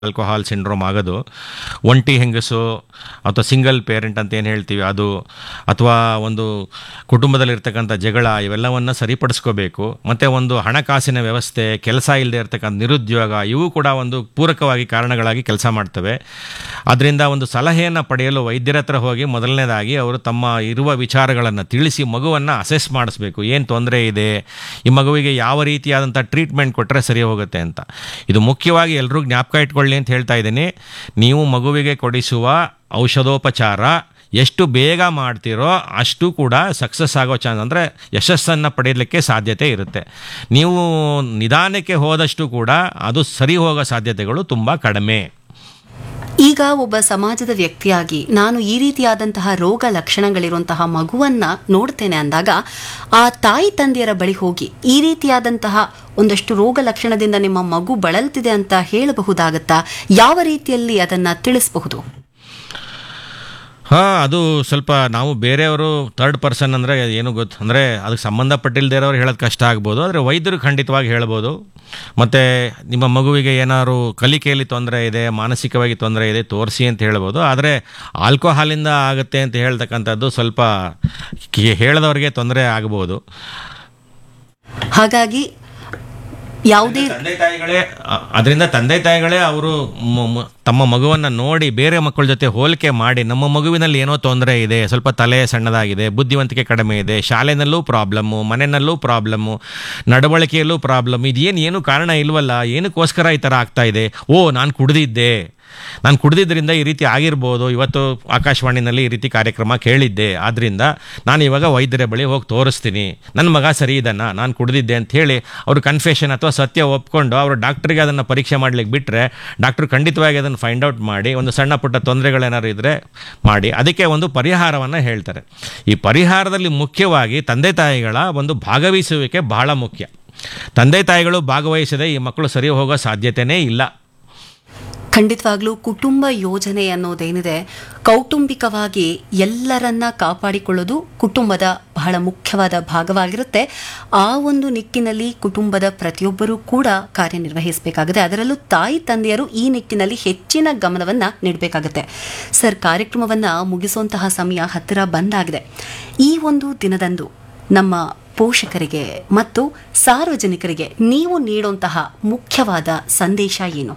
alcohol syndrome ಆಗೋದು ಒಂಟಿ ಹೆಂಗಸು ಅಥವಾ ಸಿಂಗಲ್ ಪೇರೆಂಟ್ ಅಂತ ಏನು ಹೇಳ್ತೀವಿ ಅದು ಅಥವಾ ಒಂದು ಕುಟುಂಬದಲ್ಲಿರ್ತಕ್ಕಂಥ ಜಗಳ ಇವೆಲ್ಲವನ್ನು ಸರಿಪಡಿಸ್ಕೋಬೇಕು ಮತ್ತು ಒಂದು ಹಣಕಾಸಿನ ವ್ಯವಸ್ಥೆ ಕೆಲಸ ಇಲ್ಲದೆ ಇರ್ತಕ್ಕಂಥ ನಿರುದ್ಯೋಗ ಇವು ಕೂಡ ಒಂದು ಪೂರಕವಾಗಿ ಕಾರಣಗಳಾಗಿ ಕೆಲಸ ಮಾಡ್ತವೆ ಅದರಿಂದ ಒಂದು ಸಲಹೆಯನ್ನು ಪಡೆಯಲು ವೈದ್ಯರ ಹತ್ರ ಹೋಗಿ ಮೊದಲನೇದಾಗಿ ಅವರು ತಮ್ಮ ಇರುವ ವಿಚಾರಗಳನ್ನು ತಿಳಿಸಿ ಮಗುವನ್ನು ಅಸೆಸ್ ಮಾಡಿಸ್ಬೇಕು ಏನು ತೊಂದರೆ ಇದೆ ಈ ಮಗುವಿಗೆ ಯಾವ ರೀತಿಯಾದಂಥ ಟ್ರೀಟ್ಮೆಂಟ್ ಕೊಟ್ಟರೆ ಸರಿ ಹೋಗುತ್ತೆ ಅಂತ ಇದು ಮುಖ್ಯವಾಗಿ ಎಲ್ಲರೂ ಜ್ಞಾಪಕ ಇಟ್ಕೊಳ್ಳಿ ಅಂತ ಹೇಳ್ತಾ ಇದ್ದೀನಿ ನೀವು ಮಗುವಿಗೆ ಕೊಡಿಸುವ ಔಷಧೋಪಚಾರ ಎಷ್ಟು ಬೇಗ ಮಾಡ್ತೀರೋ ಅಷ್ಟು ಕೂಡ ಸಕ್ಸಸ್ ಆಗೋ ಚಾನ್ಸ್ ಅಂದರೆ ಯಶಸ್ಸನ್ನು ಪಡೆಯಲಿಕ್ಕೆ ಸಾಧ್ಯತೆ ಇರುತ್ತೆ ನೀವು ನಿಧಾನಕ್ಕೆ ಹೋದಷ್ಟು ಕೂಡ ಅದು ಸರಿ ಹೋಗೋ ಸಾಧ್ಯತೆಗಳು ತುಂಬ ಕಡಿಮೆ ಈಗ ಒಬ್ಬ ಸಮಾಜದ ವ್ಯಕ್ತಿಯಾಗಿ ನಾನು ಈ ರೀತಿಯಾದಂತಹ ರೋಗ ಲಕ್ಷಣಗಳಿರುವಂತಹ ಮಗುವನ್ನ ನೋಡ್ತೇನೆ ಅಂದಾಗ ಆ ತಾಯಿ ತಂದೆಯರ ಬಳಿ ಹೋಗಿ ಈ ರೀತಿಯಾದಂತಹ ಒಂದಷ್ಟು ರೋಗ ಲಕ್ಷಣದಿಂದ ನಿಮ್ಮ ಮಗು ಬಳಲ್ತಿದೆ ಅಂತ ಹೇಳಬಹುದಾಗತ್ತಾ ಯಾವ ರೀತಿಯಲ್ಲಿ ಅದನ್ನ ತಿಳಿಸಬಹುದು ಹಾಂ ಅದು ಸ್ವಲ್ಪ ನಾವು ಬೇರೆಯವರು ಥರ್ಡ್ ಪರ್ಸನ್ ಅಂದರೆ ಏನು ಗೊತ್ತು ಅಂದರೆ ಅದಕ್ಕೆ ಸಂಬಂಧಪಟ್ಟಿಲ್ಲದೆ ಇರೋರು ಹೇಳೋದು ಕಷ್ಟ ಆಗ್ಬೋದು ಆದರೆ ವೈದ್ಯರು ಖಂಡಿತವಾಗಿ ಹೇಳ್ಬೋದು ಮತ್ತು ನಿಮ್ಮ ಮಗುವಿಗೆ ಏನಾದ್ರು ಕಲಿಕೆಯಲ್ಲಿ ತೊಂದರೆ ಇದೆ ಮಾನಸಿಕವಾಗಿ ತೊಂದರೆ ಇದೆ ತೋರಿಸಿ ಅಂತ ಹೇಳ್ಬೋದು ಆದರೆ ಆಲ್ಕೋಹಾಲಿಂದ ಆಗುತ್ತೆ ಅಂತ ಹೇಳ್ತಕ್ಕಂಥದ್ದು ಸ್ವಲ್ಪ ಕಿ- ಹೇಳದವ್ರಿಗೆ ತೊಂದರೆ ಆಗ್ಬೋದು ಹಾಗಾಗಿ ಯಾವುದೇ ತಂದೆ ತಾಯಿಗಳೇ ಅದರಿಂದ ತಂದೆ ತಾಯಿಗಳೇ ಅವರು ತಮ್ಮ ಮಗುವನ್ನು ನೋಡಿ ಬೇರೆ ಮಕ್ಕಳ ಜೊತೆ ಹೋಲಿಕೆ ಮಾಡಿ ನಮ್ಮ ಮಗುವಿನಲ್ಲಿ ಏನೋ ತೊಂದರೆ ಇದೆ ಸ್ವಲ್ಪ ತಲೆ ಸಣ್ಣದಾಗಿದೆ ಬುದ್ಧಿವಂತಿಕೆ ಕಡಿಮೆ ಇದೆ ಶಾಲೆನಲ್ಲೂ ಪ್ರಾಬ್ಲಮ್ಮು ಮನೆಯಲ್ಲೂ ಪ್ರಾಬ್ಲಮ್ಮು ನಡವಳಿಕೆಯಲ್ಲೂ ಪ್ರಾಬ್ಲಮ್ ಇದೇನು ಏನು ಕಾರಣ ಇಲ್ವಲ್ಲ ಏನಕ್ಕೋಸ್ಕರ ಈ ಥರ ಆಗ್ತಾ ಇದೆ ಓ ನಾನು ಕುಡ್ದಿದ್ದೆ ನಾನು ಕುಡ್ದಿದ್ದರಿಂದ ಈ ರೀತಿ ಆಗಿರ್ಬೋದು ಇವತ್ತು ಆಕಾಶವಾಣಿನಲ್ಲಿ ಈ ರೀತಿ ಕಾರ್ಯಕ್ರಮ ಕೇಳಿದ್ದೆ ಆದ್ದರಿಂದ ನಾನು ಇವಾಗ ವೈದ್ಯರ ಬಳಿ ಹೋಗಿ ತೋರಿಸ್ತೀನಿ ನನ್ನ ಮಗ ಸರಿ ಇದನ್ನ ನಾನು ಕುಡ್ದಿದ್ದೆ ಅಂತ ಹೇಳಿ ಅವರು ಕನ್ಫೆಷನ್ ಅಥವಾ ಸತ್ಯ ಒಪ್ಕೊಂಡು ಅವರು ಡಾಕ್ಟ್ರಿಗೆ ಅದನ್ನು ಪರೀಕ್ಷೆ ಮಾಡ್ಲಿಕ್ಕೆ ಬಿಟ್ಟರೆ ಡಾಕ್ಟ್ರು ಖಂಡಿತವಾಗಿ ಅದನ್ನು ಫೈಂಡ್ ಔಟ್ ಮಾಡಿ ಒಂದು ಸಣ್ಣ ಪುಟ್ಟ ತೊಂದರೆಗಳೇನಾದ್ರು ಇದ್ದರೆ ಮಾಡಿ ಅದಕ್ಕೆ ಒಂದು ಪರಿಹಾರವನ್ನು ಹೇಳ್ತಾರೆ ಈ ಪರಿಹಾರದಲ್ಲಿ ಮುಖ್ಯವಾಗಿ ತಂದೆ ತಾಯಿಗಳ ಒಂದು ಭಾಗವಹಿಸುವಿಕೆ ಬಹಳ ಮುಖ್ಯ ತಂದೆ ತಾಯಿಗಳು ಭಾಗವಹಿಸದೆ ಈ ಮಕ್ಕಳು ಸರಿ ಹೋಗೋ ಸಾಧ್ಯತೆಯೇ ಇಲ್ಲ ಖಂಡಿತವಾಗ್ಲೂ ಕುಟುಂಬ ಯೋಜನೆ ಅನ್ನೋದೇನಿದೆ ಕೌಟುಂಬಿಕವಾಗಿ ಎಲ್ಲರನ್ನ ಕಾಪಾಡಿಕೊಳ್ಳೋದು ಕುಟುಂಬದ ಬಹಳ ಮುಖ್ಯವಾದ ಭಾಗವಾಗಿರುತ್ತೆ ಆ ಒಂದು ನಿಟ್ಟಿನಲ್ಲಿ ಕುಟುಂಬದ ಪ್ರತಿಯೊಬ್ಬರೂ ಕೂಡ ಕಾರ್ಯನಿರ್ವಹಿಸಬೇಕಾಗುತ್ತೆ ಅದರಲ್ಲೂ ತಾಯಿ ತಂದೆಯರು ಈ ನಿಟ್ಟಿನಲ್ಲಿ ಹೆಚ್ಚಿನ ಗಮನವನ್ನ ನೀಡಬೇಕಾಗುತ್ತೆ ಸರ್ ಕಾರ್ಯಕ್ರಮವನ್ನ ಮುಗಿಸುವಂತಹ ಸಮಯ ಹತ್ತಿರ ಬಂದಾಗಿದೆ ಈ ಒಂದು ದಿನದಂದು ನಮ್ಮ ಪೋಷಕರಿಗೆ ಮತ್ತು ಸಾರ್ವಜನಿಕರಿಗೆ ನೀವು ನೀಡುವಂತಹ ಮುಖ್ಯವಾದ ಸಂದೇಶ ಏನು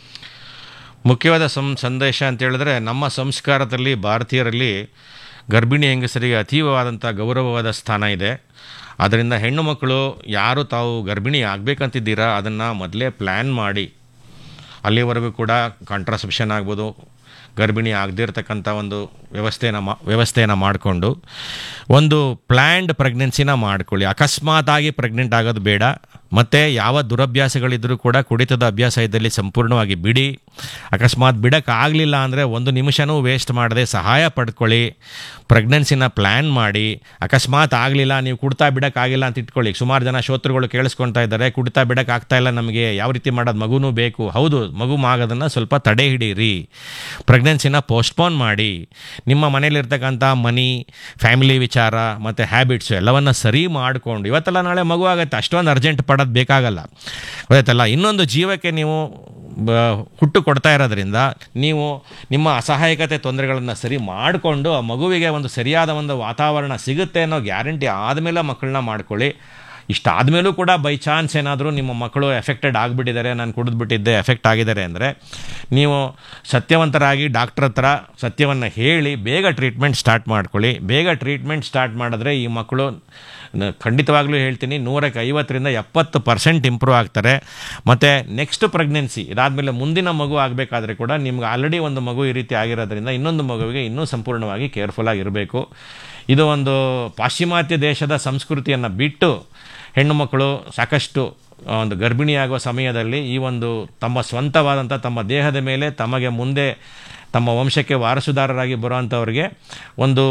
ಮುಖ್ಯವಾದ ಸಂ ಸಂದೇಶ ಅಂತ ಹೇಳಿದ್ರೆ ನಮ್ಮ ಸಂಸ್ಕಾರದಲ್ಲಿ ಭಾರತೀಯರಲ್ಲಿ ಗರ್ಭಿಣಿ ಹೆಂಗಸರಿಗೆ ಅತೀವವಾದಂಥ ಗೌರವವಾದ ಸ್ಥಾನ ಇದೆ ಅದರಿಂದ ಹೆಣ್ಣು ಮಕ್ಕಳು ಯಾರು ತಾವು ಗರ್ಭಿಣಿ ಆಗಬೇಕಂತಿದ್ದೀರಾ ಅದನ್ನು ಮೊದಲೇ ಪ್ಲ್ಯಾನ್ ಮಾಡಿ ಅಲ್ಲಿವರೆಗೂ ಕೂಡ ಕಾಂಟ್ರಾಸೆಪ್ಷನ್ ಆಗ್ಬೋದು ಗರ್ಭಿಣಿ ಆಗದೇ ಇರತಕ್ಕಂಥ ಒಂದು ವ್ಯವಸ್ಥೆನ ಮಾ ವ್ಯವಸ್ಥೆಯನ್ನು ಮಾಡಿಕೊಂಡು ಒಂದು ಪ್ಲ್ಯಾಂಡ್ ಪ್ರೆಗ್ನೆನ್ಸಿನ ಮಾಡ್ಕೊಳ್ಳಿ ಅಕಸ್ಮಾತಾಗಿ ಪ್ರೆಗ್ನೆಂಟ್ ಆಗೋದು ಬೇಡ ಮತ್ತು ಯಾವ ದುರಭ್ಯಾಸಗಳಿದ್ದರೂ ಕೂಡ ಕುಡಿತದ ಅಭ್ಯಾಸ ಇದ್ದಲ್ಲಿ ಸಂಪೂರ್ಣವಾಗಿ ಬಿಡಿ ಅಕಸ್ಮಾತ್ ಬಿಡೋಕ್ಕಾಗಲಿಲ್ಲ ಅಂದರೆ ಒಂದು ನಿಮಿಷನೂ ವೇಸ್ಟ್ ಮಾಡದೆ ಸಹಾಯ ಪಡ್ಕೊಳ್ಳಿ ಪ್ರೆಗ್ನೆನ್ಸಿನ ಪ್ಲ್ಯಾನ್ ಮಾಡಿ ಅಕಸ್ಮಾತ್ ಆಗಲಿಲ್ಲ ನೀವು ಕುಡ್ತಾ ಬಿಡೋಕ್ಕಾಗಿಲ್ಲ ಅಂತ ಇಟ್ಕೊಳ್ಳಿ ಸುಮಾರು ಜನ ಶ್ರೋತೃಗಳು ಕೇಳಿಸ್ಕೊಳ್ತಾ ಇದ್ದಾರೆ ಕುಡ್ತಾ ಬಿಡೋಕ್ಕಾಗ್ತಾ ಇಲ್ಲ ನಮಗೆ ಯಾವ ರೀತಿ ಮಾಡೋದು ಮಗುನೂ ಬೇಕು ಹೌದು ಮಗು ಆಗೋದನ್ನು ಸ್ವಲ್ಪ ತಡೆ ಹಿಡೀರಿ ಪ್ರೆಗ್ನೆನ್ಸಿನ ಪೋಸ್ಟ್ಪೋನ್ ಮಾಡಿ ನಿಮ್ಮ ಮನೇಲಿರ್ತಕ್ಕಂಥ ಮನಿ ಫ್ಯಾಮಿಲಿ ವಿಚಾರ ಮತ್ತು ಹ್ಯಾಬಿಟ್ಸು ಎಲ್ಲವನ್ನು ಸರಿ ಮಾಡಿಕೊಂಡು ಇವತ್ತೆಲ್ಲ ನಾಳೆ ಮಗು ಆಗುತ್ತೆ ಅಷ್ಟೊಂದು ಅರ್ಜೆಂಟ್ ಪಡೋದು ಬೇಕಾಗಲ್ಲ ಗೊತ್ತಾಯ್ತಲ್ಲ ಇನ್ನೊಂದು ಜೀವಕ್ಕೆ ನೀವು ಬ ಹುಟ್ಟು ಕೊಡ್ತಾ ಇರೋದ್ರಿಂದ ನೀವು ನಿಮ್ಮ ಅಸಹಾಯಕತೆ ತೊಂದರೆಗಳನ್ನು ಸರಿ ಮಾಡಿಕೊಂಡು ಆ ಮಗುವಿಗೆ ಒಂದು ಸರಿಯಾದ ಒಂದು ವಾತಾವರಣ ಸಿಗುತ್ತೆ ಅನ್ನೋ ಗ್ಯಾರಂಟಿ ಆದಮೇಲೆ ಮಕ್ಕಳನ್ನ ಮಾಡ್ಕೊಳ್ಳಿ ಇಷ್ಟಾದಮೇಲೂ ಕೂಡ ಬೈ ಚಾನ್ಸ್ ಏನಾದರೂ ನಿಮ್ಮ ಮಕ್ಕಳು ಎಫೆಕ್ಟೆಡ್ ಆಗಿಬಿಟ್ಟಿದ್ದಾರೆ ನಾನು ಕುಡಿದ್ಬಿಟ್ಟಿದ್ದೆ ಎಫೆಕ್ಟ್ ಆಗಿದ್ದಾರೆ ಅಂದರೆ ನೀವು ಸತ್ಯವಂತರಾಗಿ ಡಾಕ್ಟ್ರ್ ಹತ್ರ ಸತ್ಯವನ್ನು ಹೇಳಿ ಬೇಗ ಟ್ರೀಟ್ಮೆಂಟ್ ಸ್ಟಾರ್ಟ್ ಮಾಡ್ಕೊಳ್ಳಿ ಬೇಗ ಟ್ರೀಟ್ಮೆಂಟ್ ಸ್ಟಾರ್ಟ್ ಮಾಡಿದ್ರೆ ಈ ಮಕ್ಕಳು ನ- ಖಂಡಿತವಾಗ್ಲೂ ಹೇಳ್ತೀನಿ ನೂರಕ್ಕೆ ಐವತ್ತರಿಂದ ಎಪ್ಪತ್ತು ಪರ್ಸೆಂಟ್ ಇಂಪ್ರೂವ್ ಆಗ್ತಾರೆ ಮತ್ತು ನೆಕ್ಸ್ಟ್ ಪ್ರೆಗ್ನೆನ್ಸಿ ಇದಾದಮೇಲೆ ಮುಂದಿನ ಮಗು ಆಗಬೇಕಾದ್ರೆ ಕೂಡ ನಿಮ್ಗೆ ಆಲ್ರೆಡಿ ಒಂದು ಮಗು ಈ ರೀತಿ ಆಗಿರೋದ್ರಿಂದ ಇನ್ನೊಂದು ಮಗುವಿಗೆ ಇನ್ನೂ ಸಂಪೂರ್ಣವಾಗಿ ಕೇರ್ಫುಲ್ಲಾಗಿ ಇರಬೇಕು ಇದು ಒಂದು ಪಾಶ್ಚಿಮಾತ್ಯ ದೇಶದ ಸಂಸ್ಕೃತಿಯನ್ನು ಬಿಟ್ಟು ಹೆಣ್ಣು ಮಕ್ಕಳು ಸಾಕಷ್ಟು ಆ, ಒಂದು ಗರ್ಭಿಣಿಯಾಗುವ ಸಮಯದಲ್ಲಿ ಈ ಒಂದು ತಮ್ಮ ಸ್ವಂತವಾದಂಥ ತಮ್ಮ ದೇಹದ ಮೇಲೆ ತಮಗೆ ಮುಂದೆ ತಮ್ಮ ವಂಶಕ್ಕೆ ವಾರಸುದಾರರಾಗಿ ಬರುವಂಥವ್ರಿಗೆ ಒಂದು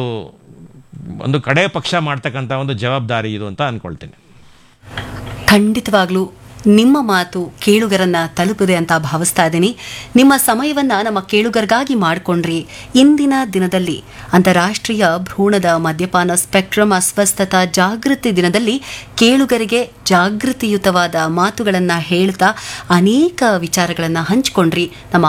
ಒಂದು ಕಡೆ ಪಕ್ಷ ಮಾಡ್ತಕ್ಕಂಥ ಒಂದು ಜವಾಬ್ದಾರಿ ಇದು ಅಂತ ಅಂದ್ಕೊಳ್ತೀನಿ ಖಂಡಿತವಾಗ್ಲೂ ನಿಮ್ಮ ಮಾತು ಕೇಳುಗರನ್ನ ತಲುಪಿದೆ ಅಂತ ಭಾವಿಸ್ತಾ ಇದ್ದೀನಿ ನಿಮ್ಮ ಸಮಯವನ್ನ ನಮ್ಮ ಕೇಳುಗರಿಗಾಗಿ ಮಾಡಿಕೊಂಡ್ರಿ ಇಂದಿನ ದಿನದಲ್ಲಿ ಅಂತಾರಾಷ್ಟ್ರೀಯ ಭ್ರೂಣದ ಮದ್ಯಪಾನ ಸ್ಪೆಕ್ಟ್ರಮ್ ಅಸ್ವಸ್ಥತಾ ಜಾಗೃತಿ ದಿನದಲ್ಲಿ ಕೇಳುಗರಿಗೆ ಜಾಗೃತಿಯುತವಾದ ಮಾತುಗಳನ್ನು ಹೇಳ್ತಾ ಅನೇಕ ವಿಚಾರಗಳನ್ನು ಹಂಚಿಕೊಂಡ್ರಿ ನಮ್ಮ